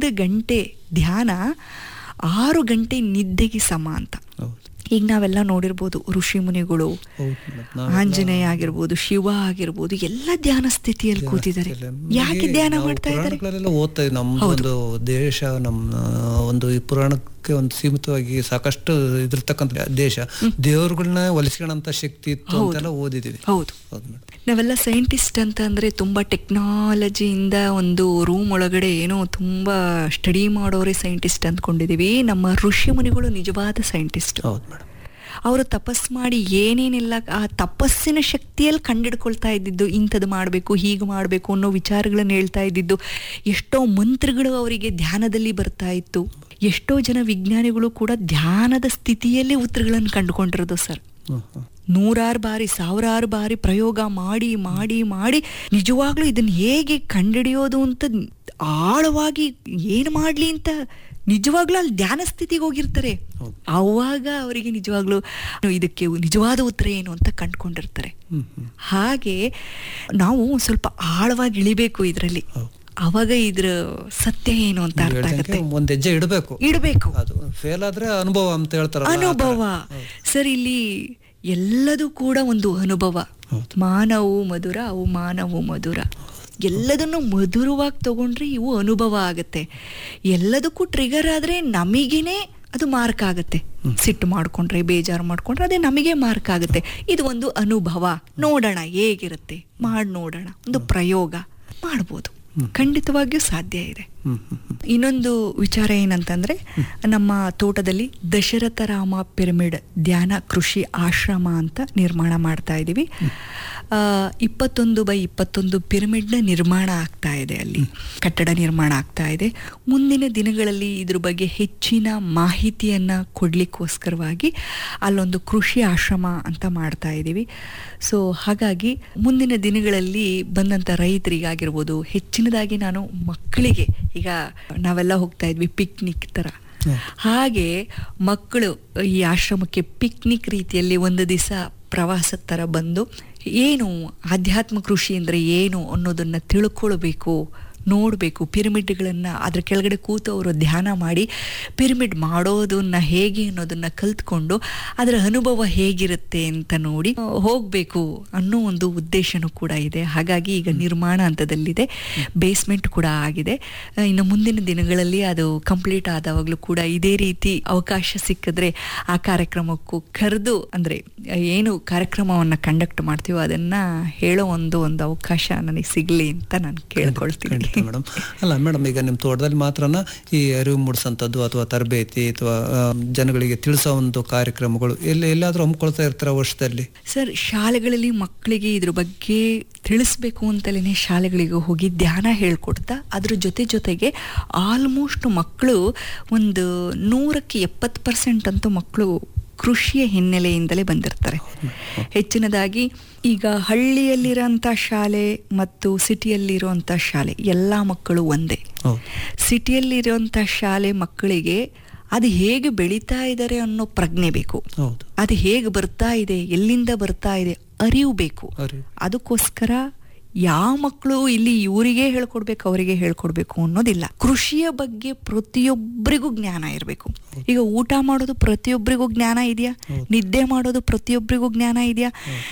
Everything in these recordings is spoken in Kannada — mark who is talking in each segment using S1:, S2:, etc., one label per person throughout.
S1: ಎರಡು ಗಂಟೆ ಧ್ಯಾನ ಆರು ಗಂಟೆ ನಿದ್ದೆಗೆ ಸಮ ಅಂತ
S2: ಹೌದು
S1: ಈಗ ನಾವೆಲ್ಲ ನೋಡಿರ್ಬೋದು ಋಷಿ ಮುನಿಗಳು
S2: ಹೌದು ಮೇಡಮ್. ನಾವೆಲ್ಲ
S1: ಆಂಜನೇಯ ಆಗಿರ್ಬೋದು ಶಿವ ಆಗಿರ್ಬೋದು ಎಲ್ಲ ಧ್ಯಾನ ಸ್ಥಿತಿಯಲ್ಲಿ ಕೂತಿದ್ದಾರೆ
S2: ನಮ್ಗೆ
S1: ಯಾಕೆ ಧ್ಯಾನ
S2: ನಾವು
S1: ಮಾಡ್ತಾ ಇದ್ದಾರೆ
S2: ಪುರಾಣಗಳೆಲ್ಲ ಓದ್ತಾ ಇದ್ದೀವಿ ನಮ್ದು ಒಂದು ದೇಶ ನಮ್ಮ ಒಂದು ಈ ಪುರಾಣಕ್ಕೆ ಒಂದು ಸೀಮಿತವಾಗಿ ಸಾಕಷ್ಟು ಇದಿರ್ತಕ್ಕಂಥ ದೇಶ ದೇವರುಗಳನ್ನ ಒಲಿಸ್ಕೊಳ್ಳೋಂಥ ಶಕ್ತಿ ಇತ್ತು ಅಂತೆಲ್ಲ ಓದಿದೀವಿ
S1: ಹೌದು
S2: ಹೌದು ಮೇಡಮ್
S1: ನಾವೆಲ್ಲ ಸೈಂಟಿಸ್ಟ್ ಅಂತ ಅಂದ್ರೆ ತುಂಬಾ ಟೆಕ್ನಾಲಜಿಯಿಂದ ಒಂದು ರೂಮ್ ಒಳಗಡೆ ಏನೋ ತುಂಬಾ ಸ್ಟಡಿ ಮಾಡೋರೇ ಸೈಂಟಿಸ್ಟ್ ಅಂದ್ಕೊಂಡಿದೀವಿ ನಮ್ಮ ಋಷಿ ಮುನಿಗಳು ನಿಜವಾದ ಸೈಂಟಿಸ್ಟ್
S2: ಹೌದು ಮೇಡಮ್
S1: ಅವರು ತಪಸ್ ಮಾಡಿ ಏನೇನೆಲ್ಲ ಆ ತಪಸ್ಸಿನ ಶಕ್ತಿಯಲ್ಲಿ ಕಂಡಿಡ್ಕೊಳ್ತಾ ಇದ್ದಿದ್ದು ಇಂಥದ್ದು ಮಾಡಬೇಕು ಹೀಗೆ ಮಾಡಬೇಕು ಅನ್ನೋ ವಿಚಾರಗಳನ್ನು ಹೇಳ್ತಾ ಇದ್ದಿದ್ದು ಎಷ್ಟೋ ಮಂತ್ರಗಳು ಅವರಿಗೆ ಧ್ಯಾನದಲ್ಲಿ ಬರ್ತಾ ಇತ್ತು ಎಷ್ಟೋ ಜನ ವಿಜ್ಞಾನಿಗಳು ಕೂಡ ಧ್ಯಾನದ ಸ್ಥಿತಿಯಲ್ಲೇ ಉತ್ತರಗಳನ್ನು ಕಂಡುಕೊಂಡಿರೋದು ಸರ್
S2: ಹ್ಮ್, ಹ್ಮ್.
S1: ನೂರಾರು ಬಾರಿ ಸಾವಿರಾರು ಬಾರಿ ಪ್ರಯೋಗ ಮಾಡಿ ಮಾಡಿ ಮಾಡಿ ನಿಜವಾಗ್ಲೂ ಇದನ್ನ ಹೇಗೆ ಕಂಡಿಡಿಯೋದು ಅಂತ ಆಳವಾಗಿ ಏನು ಮಾಡ್ಲಿ ಅಂತ ನಿಜವಾಗ್ಲೂ ಅಲ್ಲಿ ಧ್ಯಾನ ಸ್ಥಿತಿಗೆ ಹೋಗಿರ್ತಾರೆ
S2: ಹೌದು.
S1: ಅವಾಗ ಅವರಿಗೆ ನಿಜವಾಗ್ಲೂ ಇದಕ್ಕೆ ನಿಜವಾದ ಉತ್ತರ ಏನು ಅಂತ ಕಂಡ್ಕೊಂಡಿರ್ತಾರೆ
S2: ಹ್ಮ್, ಹ್ಮ್.
S1: ಹಾಗೆ ನಾವು ಒಂದ್ ಸ್ವಲ್ಪ ಆಳವಾಗಿ ಇಳಿಬೇಕು ಇದರಲ್ಲಿ
S2: ಹೌದು.
S1: ಅವಾಗ ಇದ್ರ ಸತ್ಯ ಏನು ಅಂತ
S2: ನೀವು
S1: ಅರ್ಥ
S2: ಹೇಳ್ದಂಗೆ
S1: ಆಗುತ್ತೆ
S2: ಒಂದ್ ಹೆಜ್ಜೆ ಇಡಬೇಕು
S1: ಇಡಬೇಕು
S2: ಅದು ಫೇಲ್ ಆದ್ರೆ ಅನುಭವ ಅಂತ ಹೇಳ್ತಾರಲ್ಲ ಆ ಥರ.
S1: ಅನುಭವ ಸರ್ ಇಲ್ಲಿ ಎಲ್ಲದೂ ಕೂಡ ಒಂದು ಅನುಭವ
S2: ಹೌದು.
S1: ಮಾನವು ಮಧುರ ಅವು ಮಾನವು ಮಧುರ ಎಲ್ಲದನ್ನು ಮಧುರವಾಗಿ ತಗೊಂಡ್ರೆ ಇವು ಅನುಭವ ಆಗತ್ತೆ ಎಲ್ಲದಕ್ಕೂ ಟ್ರಿಗರ್ ಆದ್ರೆ ನಮಗೇನೆ ಅದು ಮಾರ್ಕ್ ಆಗುತ್ತೆ ಸಿಟ್ಟು ಮಾಡ್ಕೊಂಡ್ರೆ ಬೇಜಾರು ಮಾಡ್ಕೊಂಡ್ರೆ ಅದೇ ನಮಗೆ ಮಾರ್ಕ್ ಆಗುತ್ತೆ ಇದು ಒಂದು ಅನುಭವ ನೋಡೋಣ ಹೇಗಿರುತ್ತೆ ಮಾಡಿ ನೋಡೋಣ ಒಂದು ಪ್ರಯೋಗ ಮಾಡ್ಬೋದು ಖಂಡಿತವಾಗಿಯೂ ಸಾಧ್ಯ ಇದೆ
S2: ಹ್ಮ್, ಹ್ಮ್, ಹ್ಮ್.
S1: ಇನ್ನೊಂದು ವಿಚಾರ ಏನಂತಂದ್ರೆ ನಮ್ಮ ತೋಟದಲ್ಲಿ ದಶರಥ ರಾಮ ಪಿರಮಿಡ್ ಧ್ಯಾನ ಕೃಷಿ ಆಶ್ರಮ ಅಂತ ನಿರ್ಮಾಣ ಮಾಡ್ತಾ ಇದ್ದೀವಿ ಆ, ಇಪ್ಪತ್ತೊಂದು ಬೈ ಇಪ್ಪತ್ತೊಂದು ಪಿರಮಿಡ್ನ ನಿರ್ಮಾಣ ಆಗ್ತಾ ಇದೆ ಅಲ್ಲಿ ಕಟ್ಟಡ ನಿರ್ಮಾಣ ಆಗ್ತಾ ಇದೆ ಮುಂದಿನ ದಿನಗಳಲ್ಲಿ ಇದ್ರ ಬಗ್ಗೆ ಹೆಚ್ಚಿನ ಮಾಹಿತಿಯನ್ನ ಕೊಡ್ಲಿಕ್ಕೋಸ್ಕರವಾಗಿ ಅಲ್ಲೊಂದು ಕೃಷಿ ಆಶ್ರಮ ಅಂತ ಮಾಡ್ತಾ ಇದ್ದೀವಿ ಸೊ ಹಾಗಾಗಿ ಮುಂದಿನ ದಿನಗಳಲ್ಲಿ ಬಂದಂಥ ರೈತರಿಗಾಗಿರ್ಬೋದು ಹೆಚ್ಚಿನದಾಗಿ ನಾನು ಮಕ್ಕಳಿಗೆ ಈಗ ನಾವೆಲ್ಲ ಹೋಗ್ತಾ ಇದ್ವಿ ಪಿಕ್ನಿಕ್ ಥರ ಹಾಗೆ ಮಕ್ಕಳು ಈ ಆಶ್ರಮಕ್ಕೆ ಪಿಕ್ನಿಕ್ ರೀತಿಯಲ್ಲಿ ಒಂದು ದಿವಸ ಪ್ರವಾಸದ ಥರ ಬಂದು ಏನು ಆಧ್ಯಾತ್ಮ ಕೃಷಿ ಅಂದರೆ ಏನು ಅನ್ನೋದನ್ನು ತಿಳ್ಕೊಳ್ಬೇಕು ನೋಡಬೇಕು ಪಿರಮಿಡ್ಗಳನ್ನು ಅದ್ರ ಕೆಳಗಡೆ ಕೂತು ಅವರು ಧ್ಯಾನ ಮಾಡಿ ಪಿರಮಿಡ್ ಮಾಡೋದನ್ನ ಹೇಗೆ ಅನ್ನೋದನ್ನ ಕಲ್ತ್ಕೊಂಡು ಅದರ ಅನುಭವ ಹೇಗಿರುತ್ತೆ ಅಂತ ನೋಡಿ ಆ, ಹೋಗ್ಬೇಕು ಅನ್ನೋ ಒಂದು ಉದ್ದೇಶನೂ ಕೂಡ ಇದೆ ಹಾಗಾಗಿ ಈಗ ನಿರ್ಮಾಣ ಹಂತದಲ್ಲಿದೆ ಬೇಸ್ಮೆಂಟ್ ಕೂಡ ಆಗಿದೆ ಆ, ಇನ್ನು ಮುಂದಿನ ದಿನಗಳಲ್ಲಿ ಅದು ಕಂಪ್ಲೀಟ್ ಆದವಾಗಲೂ ಕೂಡ ಇದೇ ರೀತಿ ಅವಕಾಶ ಸಿಕ್ಕಿದ್ರೆ ಆ ಕಾರ್ಯಕ್ರಮಕ್ಕೂ ಕರೆದು ಅಂದ್ರೆ ಆ, ಏನು ಕಾರ್ಯಕ್ರಮವನ್ನ ಕಂಡಕ್ಟ್ ಮಾಡ್ತೀವೋ ಅದನ್ನ ಹೇಳೋ ಒಂದು ಒಂದು ಅವಕಾಶ ನನಗೆ ಸಿಗ್ಲಿ ಅಂತ ನಾನು ಕೇಳ್ಕೊಳ್ತೀನಿ
S2: ಖಂಡಿತ ಮೇಡಮ್ ಅಲ್ಲ ಮೇಡಮ್ ಈಗ ನಿಮ್ಮ ತೋಟದಲ್ಲಿ ಮಾತ್ರನ ಈ ಅರಿವು ಮೂಡಿಸೋಂಥದ್ದು ಅಥವಾ ತರಬೇತಿ ಅಥವಾ ಆ, ಜನಗಳಿಗೆ ತಿಳಿಸೋ ಒಂದು ಕಾರ್ಯಕ್ರಮಗಳು ಎಲ್ಲಿ ಎಲ್ಲಾದ್ರೂ ಹಮ್ಮಿಕೊಳ್ತಾ ಇರ್ತಾರ ವರ್ಷದಲ್ಲಿ
S1: ಸರ್ ಶಾಲೆಗಳಲ್ಲಿ ಮಕ್ಕಳಿಗೆ ಇದ್ರ ಬಗ್ಗೆ ತಿಳಿಸ್ಬೇಕು ಅಂತಲೇ ಶಾಲೆಗಳಿಗೆ ಹೋಗಿ ಧ್ಯಾನ ಹೇಳ್ಕೊಡ್ತಾ ಅದ್ರ ಜೊತೆ ಜೊತೆಗೆ ಆಲ್ಮೋಸ್ಟ್ ಮಕ್ಕಳು ಒಂದು ನೂರಕ್ಕೆ ಎಪ್ಪತ್ತು ಪರ್ಸೆಂಟ್ ಅಂತೂ ಮಕ್ಕಳು ಕೃಷಿಯ ಹಿನ್ನೆಲೆಯಿಂದಲೇ ಬಂದಿರ್ತಾರೆ ಹೆಚ್ಚಿನದಾಗಿ ಈಗ ಹಳ್ಳಿಯಲ್ಲಿರೋಂಥ ಶಾಲೆ ಮತ್ತು ಸಿಟಿಯಲ್ಲಿರುವಂಥ ಶಾಲೆ ಎಲ್ಲ ಮಕ್ಕಳು ಒಂದೇ
S2: ಹೌದು
S1: ಸಿಟಿಯಲ್ಲಿರುವಂಥ ಶಾಲೆ ಮಕ್ಕಳಿಗೆ ಅದು ಹೇಗೆ ಬೆಳೀತಾ ಇದ್ದಾರೆ ಅನ್ನೋ ಪ್ರಜ್ಞೆ ಬೇಕು
S2: ಹೌದು
S1: ಅದು ಹೇಗೆ ಬರ್ತಾ ಇದೆ ಎಲ್ಲಿಂದ ಬರ್ತಾ ಇದೆ ಅರಿವು ಬೇಕು
S2: ಅರಿವು.
S1: ಅದಕ್ಕೋಸ್ಕರ ಯಾವ ಮಕ್ಕಳು ಇಲ್ಲಿ ಇವರಿಗೆ ಹೇಳ್ಕೊಡ್ಬೇಕು ಅವರಿಗೆ ಹೇಳ್ಕೊಡ್ಬೇಕು ಅನ್ನೋದಿಲ್ಲ ಕೃಷಿಯ ಬಗ್ಗೆ ಪ್ರತಿಯೊಬ್ಬರಿಗೂ ಜ್ಞಾನ ಇರಬೇಕು ಈಗ ಊಟ ಮಾಡೋದು ಪ್ರತಿಯೊಬ್ಬರಿಗೂ ಜ್ಞಾನ ಇದೆಯಾ ನಿದ್ದೆ ಮಾಡೋದು ಪ್ರತಿಯೊಬ್ಬರಿಗೂ ಜ್ಞಾನ ಇದೆಯಾ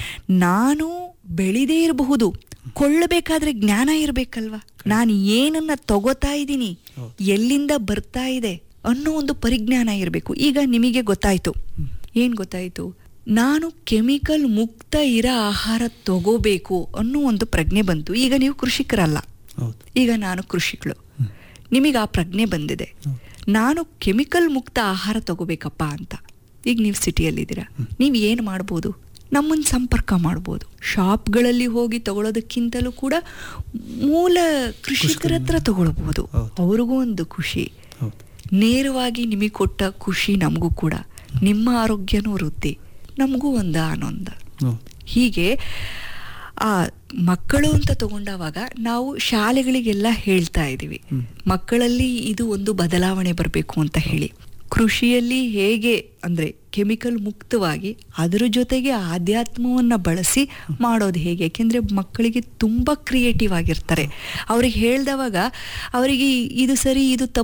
S1: ನಾನು ಬೆಳಿದೇ ಇರಬಹುದು ಕೊಳ್ಳಬೇಕಾದ್ರೆ ಜ್ಞಾನ ಇರಬೇಕಲ್ವಾ ನಾನು ಏನನ್ನ ತಗೋತಾ ಇದ್ದೀನಿ ಎಲ್ಲಿಂದ ಬರ್ತಾ ಇದೆ ಅನ್ನೋ ಒಂದು ಪರಿಜ್ಞಾನ ಇರಬೇಕು ಈಗ ನಿಮಗೆ ಗೊತ್ತಾಯ್ತು ಏನ್ ಗೊತ್ತಾಯ್ತು ನಾನು ಕೆಮಿಕಲ್ ಮುಕ್ತ ಇರೋ ಆಹಾರ ತಗೋಬೇಕು ಅನ್ನೋ ಒಂದು ಪ್ರಜ್ಞೆ ಬಂತು ಈಗ ನೀವು ಕೃಷಿಕರಲ್ಲ
S2: ಹೌದು
S1: ಈಗ ನಾನು ಕೃಷಿಕಳು ನಿಮಗೆ ಆ ಪ್ರಜ್ಞೆ ಬಂದಿದೆ ನಾನು ಕೆಮಿಕಲ್ ಮುಕ್ತ ಆಹಾರ ತಗೋಬೇಕಪ್ಪ ಅಂತ ಈಗ ನೀವು ಸಿಟಿಯಲ್ಲಿದ್ದೀರಾ ನೀವು ಏನು ಮಾಡ್ಬೋದು ನಮ್ಮನ್ನು ಸಂಪರ್ಕ ಮಾಡ್ಬೋದು ಶಾಪ್ಗಳಲ್ಲಿ ಹೋಗಿ ತಗೊಳ್ಳೋದಕ್ಕಿಂತಲೂ ಕೂಡ ಮೂಲ ಕೃಷಿಕರ ಹತ್ರ ತಗೊಳ್ಬೋದು
S2: ಹೌದು.
S1: ಅವ್ರಿಗೂ ಒಂದು ಖುಷಿ
S2: ಹೌದು
S1: ನೇರವಾಗಿ ನಿಮಗೆ ಕೊಟ್ಟ ಖುಷಿ ನಮಗೂ ಕೂಡ ನಿಮ್ಮ ಆರೋಗ್ಯನೂ ವೃದ್ಧಿ ನಮಗೂ ಒಂದು ಆನಂದ
S2: ಹೌದು
S1: ಹೀಗೆ ಆ ಮಕ್ಕಳು ಅಂತ ತಗೊಂಡಾಗ ನಾವು ಶಾಲೆಗಳಿಗೆಲ್ಲ ಹೇಳ್ತಾ ಇದ್ದೀವಿ ಮಕ್ಕಳಲ್ಲಿ ಇದು ಒಂದು ಬದಲಾವಣೆ ಬರಬೇಕು ಅಂತ ಹೇಳಿ ಕೃಷಿಯಲ್ಲಿ ಹೇಗೆ ಅಂದ್ರೆ ಕೆಮಿಕಲ್ ಮುಕ್ತವಾಗಿ ಅದರ ಜೊತೆಗೆ ಆಧ್ಯಾತ್ಮವನ್ನ ಬಳಸಿ ಮಾಡೋದು ಹೇಗೆ ಯಾಕೆಂದ್ರೆ ಮಕ್ಕಳಿಗೆ ತುಂಬಾ ಕ್ರಿಯೇಟಿವ್ ಆಗಿರ್ತಾರೆ ಅವ್ರಿಗೆ ಹೇಳ್ದವಾಗ ಅವರಿಗೆ ಇದು ಸರಿ ಇದು ತಪ್ಪು